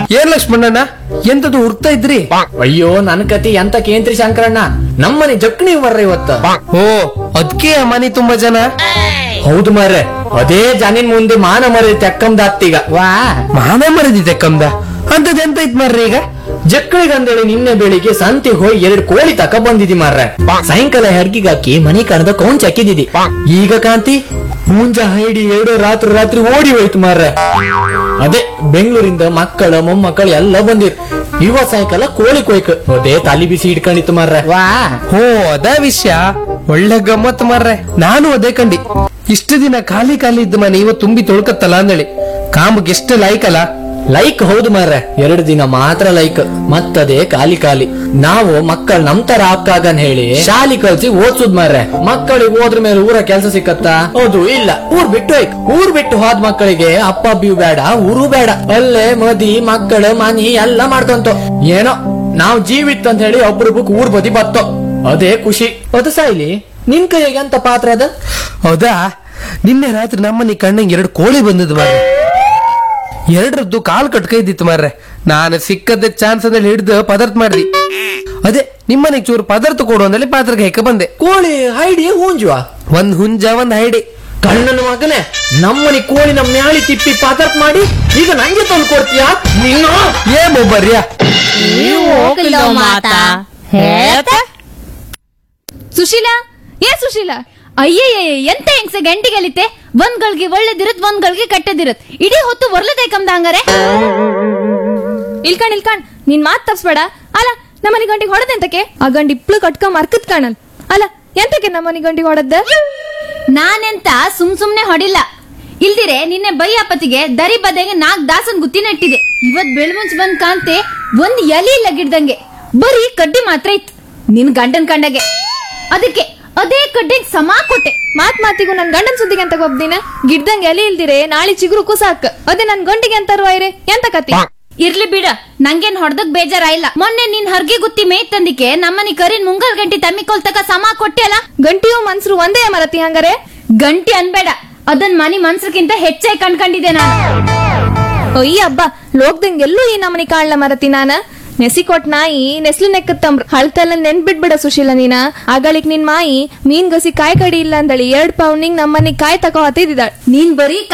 ಏನ್ ಲಕ್ಷ್ಮಣ್ಣಣ್ಣ ಎಂತದು ಹುಡ್ತಾ ಇದ್ರಿ ಅಯ್ಯೋ ನನ್ ಕತಿ ಎಂತ ಕೇಂದ್ರಿ ಶಂಕರಣ್ಣ ನಮ್ಮನೆ ಜಕ್ನಿ ಬರ್ರ ಇವತ್ತ ಓ ಅದ್ಕೆ ಆ ಮನೆ ತುಂಬಾ ಜನ ಹೌದು ಮಾರ್ರೆ ಅದೇ ಜನಿನ್ ಮುಂದೆ ಮಾನ ಮರಿ ತೆಕ್ಕಂದಾತ್ತೀಗ ವಾ ಮಾನ ಮರದಿದೆ ಕಮ್ದ ಅಂತದ್ ಎಂತ ಇತ್ ಮಾರ್ರಿ ಈಗ ಜಕ್ಕಳಿಗಂದೇಳಿ ನಿನ್ನೆ ಬೆಳಿಗ್ಗೆ ಸಂತೆಗೆ ಹೋಗಿ ಎರಡು ಕೋಳಿ ತಕ ಬಂದಿದಿ ಮಾರ್ರೆ ಸಾಯಂಕಾಲ ಹೆಡ್ಗಿಗೆ ಹಾಕಿ ಮನಿ ಕಣದ ಕೌಂಚ್ ಹಾಕಿದಿದಿ ಈಗ ಕಾಂತಿ ಮುಂಜ ಹೈಡಿ ಎರಡು ರಾತ್ರಿ ರಾತ್ರಿ ಓಡಿ ಹೋಯ್ತು ಮಾರ್ರೆ ಅದೇ ಬೆಂಗಳೂರಿಂದ ಮಕ್ಕಳ ಮೊಮ್ಮಕ್ಕಳು ಎಲ್ಲ ಬಂದಿರ್ ಇವ ಸಾಯಂಕಾಲ ಕೋಳಿ ಕೊಯ್ಕ ಅದೇ ತಲಿ ಬಿಸಿ ಇಟ್ಕೊಂಡಿತ್ತು ಮಾರ್ರೆ ವಾ ಹೋ ಅದ ವಿಷಯ ಒಳ್ಳೆ ಗಮ್ಮತ್ ಮಾರ್ರೆ ನಾನು ಅದೇ ಕಂಡಿ ಇಷ್ಟು ದಿನ ಖಾಲಿ ಖಾಲಿ ಇದ್ದ ಮನೆ ಇವ ತುಂಬಿ ತೊಳ್ಕತ್ತಲ್ಲ ಅಂದಳಿ ಕಾಮಗ್ ಎಷ್ಟು ಲಾಯ್ಕಲ್ಲ ಲೈಕ್ ಹೌದು ಮಾರ್ರೆ ಎರಡು ದಿನ ಮಾತ್ರ ಲೈಕ್ ಮತ್ತದೇ ಖಾಲಿ ಖಾಲಿ ನಾವು ಮಕ್ಕಳು ನಮ್ ತರ ಹಾಕಾಗನ್ ಹೇಳಿ ಶಾಲಿ ಕಲ್ಸಿ ಓದ್ಸುದ್ ಮಾರ್ರೆ ಮಕ್ಕಳಿಗೆ ಹೋದ್ರ ಮೇಲೆ ಊರ ಕೆಲಸ ಸಿಕ್ಕತ್ತಾ ಹೌದು ಇಲ್ಲ ಊರ್ ಬಿಟ್ಟು ಹೋಯ್ಕ್ ಊರ್ ಬಿಟ್ಟು ಹೋದ್ ಮಕ್ಕಳಿಗೆ ಅಪ್ಪ ಅಬ್ಬಿಯು ಬೇಡ ಊರು ಬೇಡ ಅಲ್ಲೇ ಮದಿ ಮಕ್ಕಳು ಮನಿ ಎಲ್ಲ ಮಾಡ್ಕೊಂತ ಏನೋ ನಾವ್ ಜೀವಿತ್ ಅಂತ ಹೇಳಿ ಒಬ್ರಿಗೊಬ್ಬ ಊರ್ ಬದಿ ಬತ್ತೋ ಅದೇ ಖುಷಿ ಅದು ಸಾಯ್ಲಿ ನಿನ್ ಕೈಗೆ ಅಂತ ಪಾತ್ರ ಅದ ಹೌದಾ ನಿನ್ನೆ ರಾತ್ರಿ ನಮ್ಮನೆ ಕಣ್ಣಂಗೆ ಎರಡು ಕೋಳಿ ಬಂದದ್ದು ಮಾರ್ರೆ ಎರಡರದ್ದು ಕಾಲ್ ಕಟ್ಕೈದಿತ್ತು ಮಾರ್ರೆ ನಾನು ಸಿಕ್ಕದ ಚಾನ್ಸ್ ಅಂದ್ರೆ ಹಿಡ್ದು ಪದಾರ್ಥ ಮಾಡ್ದಿ ಅದೇ ನಿಮ್ಮನೆಗೆ ಚೂರು ಪದಾರ್ಥ ಕೊಡು ಅಂದಲ್ಲಿ ಪಾತ್ರಕ್ಕೆ ಹೆಕ್ಕ ಬಂದೆ ಕೋಳಿ ಹೈಡಿ ಹೂಂಜುವ ಒಂದ್ ಹುಂಜ ಒಂದ್ ಹೈಡಿ ಕಣ್ಣನ ಮಗನೇ ನಮ್ಮನಿ ಕೋಳಿನ ಮ್ಯಾಳಿ ತಿಪ್ಪಿ ಪಾತರ್ಪ್ ಮಾಡಿ ಈಗ ನಂಗೆ ತಂದು ಕೊಡ್ತೀಯಾ ನೀನು ಏ ಮೊಬ್ಬರ್ಯಾ ನೀವು ಹೋಗಿಲ್ಲ ಮಾತಾ ಹೇಳ್ತ ಸುಶೀಲಾ ಏ ಸುಶೀಲಾ ಅಯ್ಯಯ್ಯ ಎಂತ ಹೆಂಗ್ಸ ಗಂಟಿಗಲಿತೆ ಒಂದ್ಗಳಿಗೆ ಒಳ್ಳೇದಿರತ್ ಒಂದ್ಗಳಿಗೆ ಕೆಟ್ಟದಿರತ್ ಇಡೀ ಹೊತ್ತು ಒರ್ಲದೆ ಕಮ್ದ ಹಂಗಾರೆ ಇಲ್ಕಣ್ ಇಲ್ಕಣ್ ನಿನ್ ಮಾತ್ ತಪ್ಸ್ಬೇಡ ಅಲ್ಲ ನಮ್ಮನಿ ಗಂಟಿಗೆ ಹೊಡೆದೆಂತಕ್ಕೆ ಆ ಗಂಡಿ ಇಪ್ಳು ಕಟ್ಕ ಮರ್ಕತ್ ಕಾಣಲ್ ಅಲ್ಲ ಎಂತಕ್ಕೆ ನಮ್ಮನಿ ಗಂಟಿಗೆ ಹೊಡೆದ ನಾನೆಂತ ಸುಮ್ ಸುಮ್ನೆ ಹೊಡಿಲ್ಲ ಇಲ್ದಿರೆ ನಿನ್ನೆ ಬೈಯಪ್ಪತಿಗೆ ದರಿ ಬದೆಗೆ ನಾಕ್ ದಾಸನ್ ಗುತ್ತಿ ನೆಟ್ಟಿದೆ ಇವತ್ ಬೆಳ್ಮುಂಚ್ ಬಂದ್ ಕಾಂತೆ ಒಂದ್ ಎಲಿ ಇಲ್ಲ ಗಿಡ್ದಂಗೆ ಬರೀ ಕಡ್ಡಿ ಮಾತ್ರ ಇತ್ತು ನಿನ್ ಗಂಡನ್ ಕಂಡಗೆ ಅದಕ್ಕೆ ಅದೇ ಕಡ್ಡಿಗೆ ಸಮ ಕೊಟ್ಟೆ ಮಾತ್ ಮಾತಿಗೂ ನನ್ ಗಂಡನ್ ಸುದ್ದಿಗೆ ಅಂತ ಒಬ್ದಿನ ಗಿಡ್ದಂಗೆ ಎಲಿ ಇಲ್ದಿರೆ ನಾಳೆ ಚಿಗುರು ಕುಸಾಕ್ ಅದೇ ನನ್ ಗಂಟಿಗೆ ಅಂತ ಇರೆ ಎಂತ ಕತಿ ಇರ್ಲಿ ಬಿಡ ನಂಗೇನ್ ಹೊಡ್ದಕ್ ಬೇಜಾರಾಯಿಲ್ಲ ಮೊನ್ನೆ ನಿನ್ ಹರ್ಗೆ ಗುತ್ತಿ ಮೇಯ್ತ್ ತಂದಿಕೆ ನಮ್ಮನಿ ಕರಿನ್ ಮುಂಗಲ್ ಗಂಟಿ ತಮ್ಮಿಕೊಲ್ ತಕ ಸಮ ಕೊಟ್ಟೆ ಅಲ್ಲ ಗಂಟಿಯು ಮನ್ಸರು ಒಂದೇ ಮರತಿ ಹಂಗಾರೆ ಗಂಟಿ ಅನ್ಬೇಡ ಅದನ್ ಮನಿ ಮನ್ಸಕ್ಕಿಂತ ಹೆಚ್ಚಾಗಿ ಕಣ್ಕೊಂಡಿದ್ದೆ ನಾನು ಅಯ್ಯ ಹಬ್ಬ ಲೋಕದಂಗ್ ಎಲ್ಲೂ ಈ ನಮ್ಮನಿ ಕಾಣ್ಲ ಮರತಿ ನಾನ ನೆಸಿ ಕೊಟ್ ನಾಯಿ ನೆಸ್ಲು ನೆಕ್ಕತ್ತಂಬ್ರ ಹಳ್ತೆಲ್ಲ ನೆನ್ಬಿಡ್ಬಿಡ ಸುಶೀಲ ನೀನ ಆಗಳಿಗ್ ನಿನ್ ಮಾಯಿ ಮೀನ್ ಗಸಿ ಕಾಯಿ ಕಡಿ ಇಲ್ಲ ಅಂದಳಿ ಎರಡ್ ಪೌಂಡಿಂಗ್ ನಮ್ಮನಿ ಕಾಯಿ ತಕೋ ಹತ್ತಿದ್ದಾಳ ನೀನ್ ಬರೀ